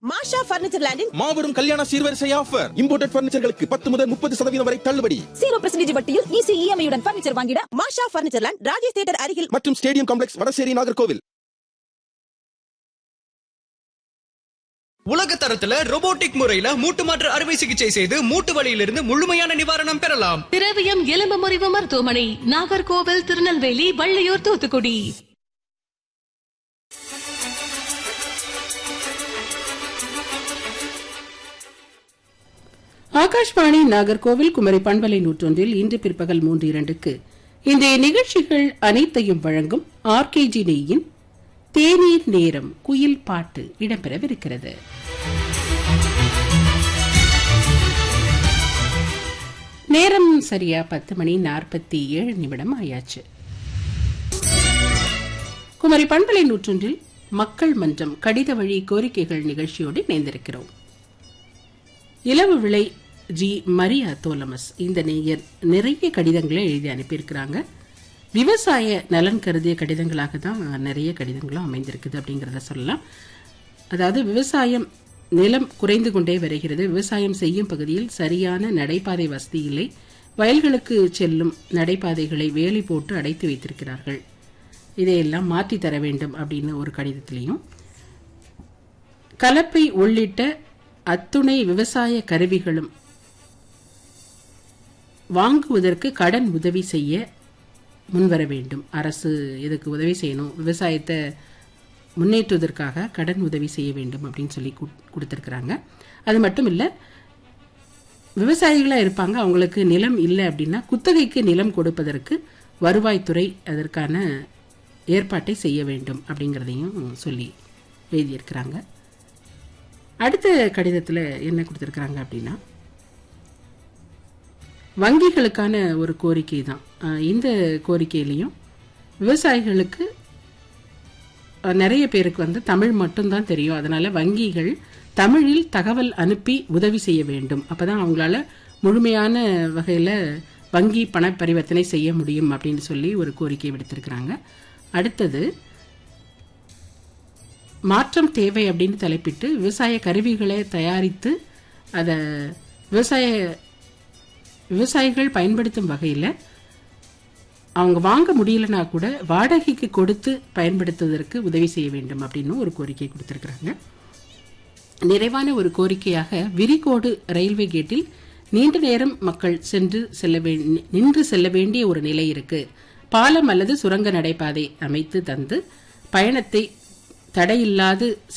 மாஷா furniture லேண்டின் மாபெரும் கல்யாண சீர்வரிசை ஆஃபர் இம்போர்ட்டட் பர்னிச்சர்களுக்கு பத்து முதல் முப்பது சதவீதம் வரை தள்ளுபடி ஜீரோ பர்சன்டேஜ் வட்டியில் ஈஸி இஎம்ஐயுடன் பர்னிச்சர் வாங்கிட Masha furniture land Rajesh theatre அருகில் மற்றும் ஸ்டேடியம் காம்ப்ளெக்ஸ் வடசேரி நாகர்கோவில் உலக தரத்துல robotic முறையில மூட்டு மாற்று அறுவை சிகிச்சை செய்து மூட்டு வலியிலிருந்து முழுமையான நிவாரணம் பெறலாம் திரவியம் எலும்பு முறிவு மருத்துவமனை நாகர்கோவில் திருநெல்வேலி வள்ளியூர் தூத்துக்குடி ஆகாஷ்வாணி நாகர்கோவில் குமரி பண்பலை நூற்றொன்றில் இன்று பிற்பகல் மூன்று இரண்டுக்கு இன்றைய நிகழ்ச்சிகள் அனைத்தையும் வழங்கும் ஆர்கேஜி நெய்யின் தேநீர் நேரம் குயில் பாட்டு இடம்பெறவிருக்கிறது நேரம் சரியா பத்து மணி நாற்பத்தி ஏழு நிமிடம் ஆயாச்சு குமரி பண்பலை நூற்றொன்றில் மக்கள் மன்றம் கடித வழி கோரிக்கைகள் நிகழ்ச்சியோடு இணைந்திருக்கிறோம் இலவு விலை ஜி மரியா தோலமஸ் இந்த நேயர் நிறைய கடிதங்களை எழுதி அனுப்பியிருக்கிறாங்க விவசாய நலன் கருதிய கடிதங்களாக தான் நிறைய கடிதங்களும் அமைந்திருக்குது அப்படிங்கிறத சொல்லலாம் அதாவது விவசாயம் நிலம் குறைந்து கொண்டே வருகிறது விவசாயம் செய்யும் பகுதியில் சரியான நடைபாதை வசதி இல்லை வயல்களுக்கு செல்லும் நடைபாதைகளை வேலி போட்டு அடைத்து வைத்திருக்கிறார்கள் இதையெல்லாம் மாற்றி தர வேண்டும் அப்படின்னு ஒரு கடிதத்திலையும் கலப்பை உள்ளிட்ட அத்துணை விவசாய கருவிகளும் வாங்குவதற்கு கடன் உதவி செய்ய முன்வர வேண்டும் அரசு இதுக்கு உதவி செய்யணும் விவசாயத்தை முன்னேற்றுவதற்காக கடன் உதவி செய்ய வேண்டும் அப்படின்னு சொல்லி கு- கொடுத்திருக்கிறாங்க அது மட்டும் இல்லை விவசாயிகளாக இருப்பாங்க அவங்களுக்கு நிலம் இல்லை அப்படின்னா குத்தகைக்கு நிலம் கொடுப்பதற்கு வருவாய்த்துறை அதற்கான ஏற்பாட்டை செய்ய வேண்டும் அப்படிங்கிறதையும் சொல்லி எழுதியிருக்கிறாங்க அடுத்த கடிதத்தில் என்ன கொடுத்துருக்குறாங்க அப்படின்னா வங்கிகளுக்கான ஒரு கோரிக்கை தான் அஹ் இந்த கோரிக்கையிலையும் விவசாயிகளுக்கு அஹ், நிறைய பேருக்கு வந்து தமிழ் மட்டும்தான் தெரியும் அதனால வங்கிகள் தமிழில் தகவல் அனுப்பி உதவி செய்ய வேண்டும் அப்பதான் அவங்களால முழுமையான வகையில் வங்கி பண பரிவர்த்தனை செய்ய முடியும் அப்படின்னு சொல்லி ஒரு கோரிக்கை விடுத்திருக்கிறாங்க அடுத்தது மாற்றம் தேவை அப்படின்னு தலைப்பிட்டு விவசாய கருவிகளை தயாரித்து அதை விவசாய விவசாயிகள் பயன்படுத்தும் வகையில் அவங்க வாங்க முடியலனா கூட வாடகைக்கு கொடுத்து பயன்படுத்துவதற்கு உதவி செய்ய வேண்டும் அப்படின்னு ஒரு கோரிக்கை கொடுத்திருக்கிறாங்க நிறைவான ஒரு கோரிக்கையாக விரிகோடு ரயில்வே கேட்டில் நீண்ட நேரம் மக்கள் சென்று செல்ல வே நின்று செல்ல வேண்டிய ஒரு நிலை இருக்கு பாலம் அல்லது சுரங்க நடைபாதை அமைத்து தந்து பயணத்தை தடையில்லாது